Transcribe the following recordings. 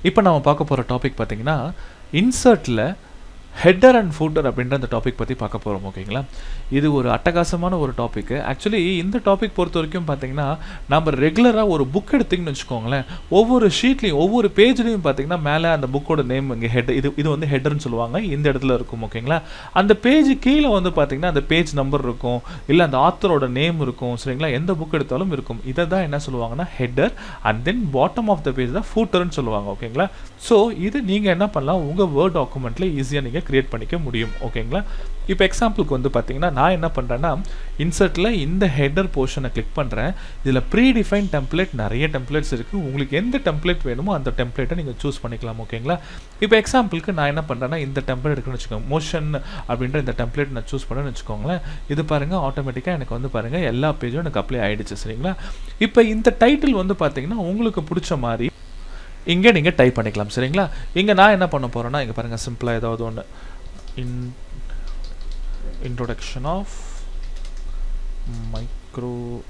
இப்போ நம்ம பார்க்க போகிற டாபிக் பார்த்தீங்கன்னா இன்சர்ட்டில் ஹெட்டர் அண்ட் ஃபூட்டர் அப்படின்ற அந்த டாபிக் பற்றி பார்க்க போகிறோம் ஓகேங்களா இது ஒரு அட்டகாசமான ஒரு டாப்பிக்கு ஆக்சுவலி இந்த டாபிக் பொறுத்த வரைக்கும் பார்த்தீங்கன்னா நம்ம ரெகுலராக ஒரு புக் எடுத்திங்கன்னு வச்சுக்கோங்களேன் ஒவ்வொரு ஷீட்லையும் ஒவ்வொரு பேஜ்லையும் பார்த்தீங்கன்னா மேலே அந்த புக்கோட நேம் இங்கே ஹெட் இது இது வந்து ஹெட்டர்னு சொல்லுவாங்க இந்த இடத்துல இருக்கும் ஓகேங்களா அந்த பேஜ் கீழே வந்து பார்த்தீங்கன்னா அந்த பேஜ் நம்பர் இருக்கும் இல்லை அந்த ஆத்தரோட நேம் இருக்கும் சரிங்களா எந்த புக் எடுத்தாலும் இருக்கும் இதை தான் என்ன சொல்லுவாங்கன்னா header and then bottom of the page தான் ஃபூட்டர்னு சொல்லுவாங்க ஓகேங்களா ஸோ இது நீங்கள் என்ன பண்ணலாம் உங்கள் வேர்ட் டாக்குமெண்ட்டில் ஈஸியாக நீங்கள் க்ரியேட் பண்ணிக்க முடியும் ஓகேங்களா இப்போ எக்ஸாம்பிளுக்கு வந்து பார்த்தீங்கன்னா நான் என்ன பண்ணுறேன்னா இன்சர்ட்டில் இந்த ஹெட்டர் போர்ஷனை கிளிக் பண்ணுறேன் இதில் ப்ரீ டிஃபைன் டெம்ப்ளேட் நிறைய டெம்ப்ளேட்ஸ் இருக்குது உங்களுக்கு எந்த டெம்ப்ளேட் வேணுமோ அந்த டெம்ப்ளேட்டை நீங்கள் சூஸ் பண்ணிக்கலாம் ஓகேங்களா இப்போ எக்ஸாம்பிளுக்கு நான் என்ன பண்ணுறேன்னா இந்த டெம்ப்ளேட் இருக்குன்னு வச்சுக்கோங்க மோஷன் அப்படின்ற இந்த டெம்ப்ளேட் நான் சூஸ் பண்ணேன்னு வச்சுக்கோங்களேன் இது பாருங்கள் ஆட்டோமேட்டிக்காக எனக்கு வந்து பாருங்கள் எல்லா பேஜும் எனக்கு அப்ளை ஆகிடுச்சு சரிங்களா இப்போ இந்த டைட்டில் வந்து பார்த்தீங்கன்னா உங்களுக்கு பிடிச்ச மாதிரி இங்கே நீங்கள் டைப் பண்ணிக்கலாம் சரிங்களா இங்கே நான் என்ன பண்ண போகிறேன்னா இங்கே பாருங்கள் சிம்பிளாக ஏதாவது ஒன்று in introduction of micro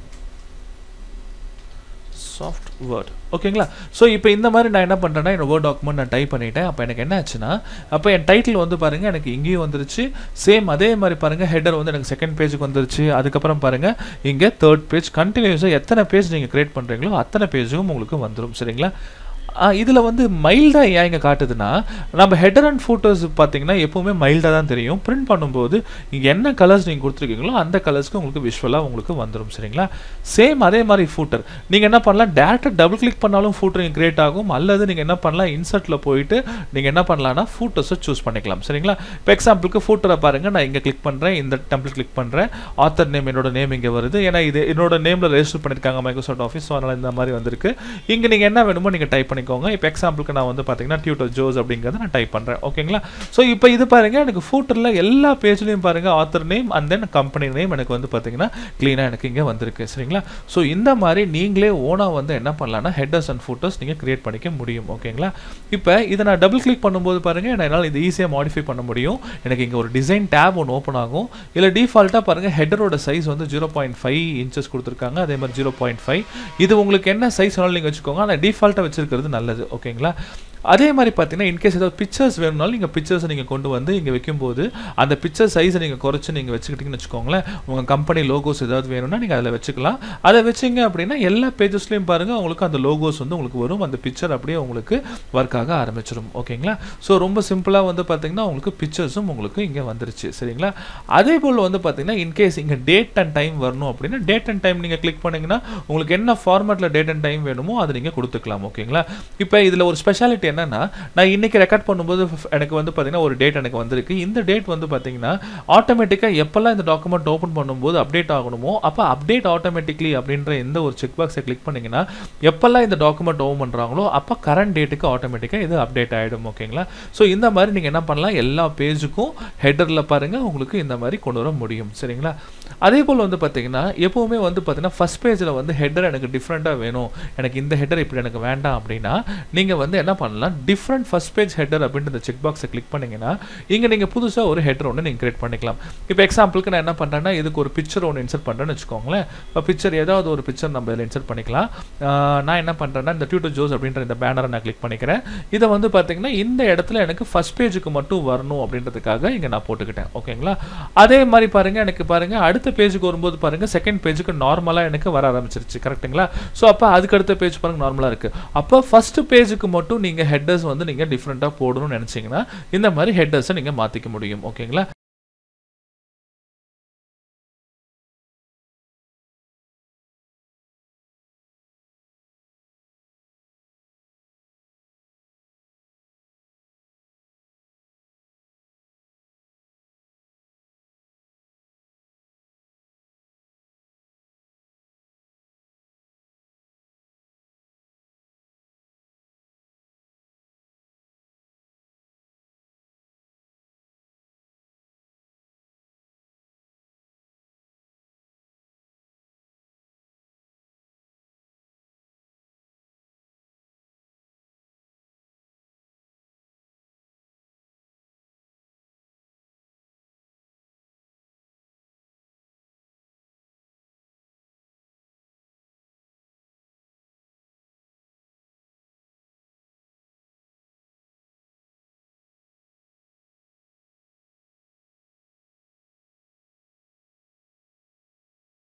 soft word ஓகேங்களா ஸோ இப்போ இந்த மாதிரி நான் என்ன பண்ணுறேன்னா என்னோட வேர்ட் டாக்குமெண்ட் நான் டைப் பண்ணிட்டேன் அப்போ எனக்கு என்ன ஆச்சுன்னா அப்போ என் டைட்டில் வந்து பாருங்கள் எனக்கு இங்கேயும் வந்துருச்சு சேம் அதே மாதிரி பாருங்கள் ஹெட்டர் வந்து எனக்கு செகண்ட் பேஜுக்கு வந்துருச்சு அதுக்கப்புறம் பாருங்கள் இங்கே தேர்ட் பேஜ் கண்டினியூஸாக எத்தனை பேஜ் நீங்கள் க்ரியேட் பண்ணுறீங்களோ அத்தனை பேஜும் உங்களுக்கு வந்துடும் சரிங்களா இதில் வந்து மைல்டாக ஏன் இங்கே காட்டுதுன்னா நம்ம ஹெட்டர் அண்ட் ஃபோட்டோஸ் பார்த்தீங்கன்னா எப்போவுமே மைல்டாக தான் தெரியும் பிரிண்ட் பண்ணும்போது இங்கே என்ன கலர்ஸ் நீங்கள் கொடுத்துருக்கீங்களோ அந்த கலர்ஸ்க்கு உங்களுக்கு விஷுவலாக உங்களுக்கு வந்துடும் சரிங்களா சேம் அதே மாதிரி ஃபூட்டர் நீங்கள் என்ன பண்ணலாம் டேரெக்டாக டபுள் கிளிக் பண்ணாலும் ஃபூட்டர் இங்கே கிரியேட் ஆகும் அல்லது நீங்கள் என்ன பண்ணலாம் இன்சர்ட்டில் போயிட்டு நீங்கள் என்ன பண்ணலாம்னா ஃபூட்டர்ஸை சூஸ் பண்ணிக்கலாம் சரிங்களா இப்போ எக்ஸாம்பிளுக்கு ஃபூட்டரை பாருங்கள் நான் இங்கே கிளிக் பண்ணுறேன் இந்த டெம்ப்ளேட் கிளிக் பண்ணுறேன் ஆத்தர் நேம் என்னோட நேம் இங்கே வருது ஏன்னா இது என்னோட நேமில் ரெஜிஸ்டர் பண்ணியிருக்காங்க மைக்ரோசாஃப்ட் ஆஃபீஸ் ஸோ அதனால் இந்த மாதிரி வந்திருக்கு இங்கே நீங்கள் என்ன வேணுமோ நீங்கள் டைப் பண்ணி பண்ணிக்கோங்க இப்போ எக்ஸாம்பிளுக்கு நான் வந்து பார்த்தீங்கன்னா டியூட்டர் ஜோஸ் அப்படிங்கிறத நான் டைப் பண்ணுறேன் ஓகேங்களா ஸோ இப்போ இது பாருங்கள் எனக்கு ஃபூட்டரில் எல்லா பேஜ்லையும் பாருங்கள் author name and then company name எனக்கு வந்து பார்த்தீங்கன்னா க்ளீனாக எனக்கு இங்கே வந்திருக்கு சரிங்களா ஸோ இந்த மாதிரி நீங்களே ஓனாக வந்து என்ன பண்ணலாம்னா ஹெட்டர்ஸ் அண்ட் ஃபோட்டோஸ் நீங்கள் க்ரியேட் பண்ணிக்க முடியும் ஓகேங்களா இப்போ இதை நான் டபுள் கிளிக் பண்ணும்போது பாருங்கள் என்னால் இது ஈஸியாக மாடிஃபை பண்ண முடியும் எனக்கு இங்கே ஒரு டிசைன் டேப் ஒன்று ஓப்பன் ஆகும் இல்லை டிஃபால்ட்டாக பாருங்கள் ஹெட்டரோட சைஸ் வந்து ஜீரோ பாயிண்ட் ஃபைவ் இன்ச்சஸ் கொடுத்துருக்காங்க அதே மாதிரி ஜீரோ பாயிண்ட் ஃபைவ் இது உங்களுக்கு என்ன சைஸ் வேணாலும் நீங்கள் வச்சுக்கோங்க ஆனால் டிஃபால்ட்டாக வச்சிருக்கிறது நல்லது ஓகேங்களா அதே மாதிரி பார்த்தீங்கன்னா இன்கேஸ் ஏதாவது பிக்சர்ஸ் வேணும்னாலும் நீங்கள் பிக்சர்ஸை நீங்கள் கொண்டு வந்து இங்கே வைக்கும்போது அந்த பிக்சர் சைஸை நீங்கள் குறைச்சி நீங்கள் வச்சுக்கிட்டீங்கன்னு வச்சுக்கோங்களேன் உங்கள் கம்பெனி லோகோஸ் ஏதாவது வேணும்னா நீங்கள் அதில் வச்சுக்கலாம் அதை வச்சிங்க அப்படின்னா எல்லா பேஜஸ்லையும் பாருங்கள் உங்களுக்கு அந்த லோகோஸ் வந்து உங்களுக்கு வரும் அந்த பிக்சர் அப்படியே உங்களுக்கு ஒர்க் ஆக ஆரம்பிச்சிடும் ஓகேங்களா ஸோ ரொம்ப சிம்பிளாக வந்து பார்த்தீங்கன்னா உங்களுக்கு பிக்சர்ஸும் உங்களுக்கு இங்கே வந்துருச்சு சரிங்களா அதே போல் வந்து பார்த்தீங்கன்னா இன்கேஸ் இங்கே டேட் அண்ட் டைம் வரணும் அப்படின்னா டேட் அண்ட் டைம் நீங்கள் கிளிக் பண்ணிங்கன்னா உங்களுக்கு என்ன ஃபார்மேட்டில் டேட் அண்ட் டைம் வேணுமோ அதை நீங்கள் கொடுத்துக்கலாம் ஓகேங்களா இப்போ இதில் ஒரு ஸ்பெஷாலிட்டி என்னன்னா நான் இன்னைக்கு ரெக்கார்ட் பண்ணும்போது எனக்கு வந்து பார்த்தீங்கன்னா ஒரு டேட் எனக்கு வந்திருக்கு இந்த டேட் வந்து பார்த்தீங்கன்னா ஆட்டோமேட்டிக்காக எப்போல்லாம் இந்த டாக்குமெண்ட் ஓப்பன் பண்ணும்போது அப்டேட் ஆகணுமோ அப்போ அப்டேட் ஆட்டோமேட்டிக்லி அப்படின்ற எந்த ஒரு செக் பாக்ஸை கிளிக் பண்ணிங்கன்னா எப்போல்லாம் இந்த டாக்குமெண்ட் ஓப்பன் பண்ணுறாங்களோ அப்போ கரண்ட் டேட்டுக்கு ஆட்டோமேட்டிக்காக இது அப்டேட் ஆகிடும் ஓகேங்களா ஸோ இந்த மாதிரி நீங்கள் என்ன பண்ணலாம் எல்லா பேஜுக்கும் ஹெட்டரில் பாருங்கள் உங்களுக்கு இந்த மாதிரி கொண்டு வர முடியும் சரிங்களா அதே போல் வந்து பார்த்தீங்கன்னா எப்போவுமே வந்து பார்த்தீங்கன்னா ஃபஸ்ட் பேஜில் வந்து ஹெட்டர் எனக்கு டிஃப்ரெண்ட்டாக வேணும் எனக்கு இந்த ஹெட்டர் இப்படி எனக்கு வேண்டாம் அப்படின்னா நீங்கள் வந்து என்ன பண்ணலாம் டிஃப்ரெண்ட் ஃபஸ்ட் பேஜ் ஹெட்டர் அப்படின்ற இந்த செக் பாக்ஸை கிளிக் பண்ணிங்கன்னா இங்கே நீங்கள் புதுசாக ஒரு ஹெட்டர் ஒன்று நீங்கள் கிரியேட் பண்ணிக்கலாம் இப்போ எக்ஸாம்பிளுக்கு நான் என்ன பண்ணுறேன்னா இதுக்கு ஒரு பிக்சர் ஒன்று இன்சர்ட் பண்ணுறேன்னு வச்சுக்கோங்களேன் இப்போ பிக்சர் ஏதாவது ஒரு பிக்சர் நம்ம இதில் இன்சர்ட் பண்ணிக்கலாம் நான் என்ன பண்ணுறேன்னா இந்த டியூட்டர் ஜோஸ் அப்படின்ற இந்த பேனரை நான் கிளிக் பண்ணிக்கிறேன் இதை வந்து பார்த்தீங்கன்னா இந்த இடத்துல எனக்கு ஃபஸ்ட் பேஜுக்கு மட்டும் வரணும் அப்படின்றதுக்காக இங்கே நான் போட்டுக்கிட்டேன் ஓகேங்களா அதே மாதிரி பாருங்கள் எனக்கு பாருங்கள் அடுத்த பேஜுக்கு வரும்போது பாருங்கள் செகண்ட் பேஜுக்கு நார்மலாக எனக்கு வர ஆரம்பிச்சிருச்சு கரெக்ட்டுங்களா ஸோ அப்போ அதுக்கு அடுத்த பேஜ் பாருங்கள் நார்மலாக இருக்குது அப்போ ஃபஸ்ட் பேஜுக்கு மட்டும் நீங்கள் ஹெட்டர்ஸ் வந்து நீங்கள் டிஃப்ரெண்ட்டாக போடணும்னு நினச்சிங்கன்னா இந்த மாதிரி ஹெட்டர்ஸை நீங்கள் மாற்றிக்க முடியும் ஓகேங்களா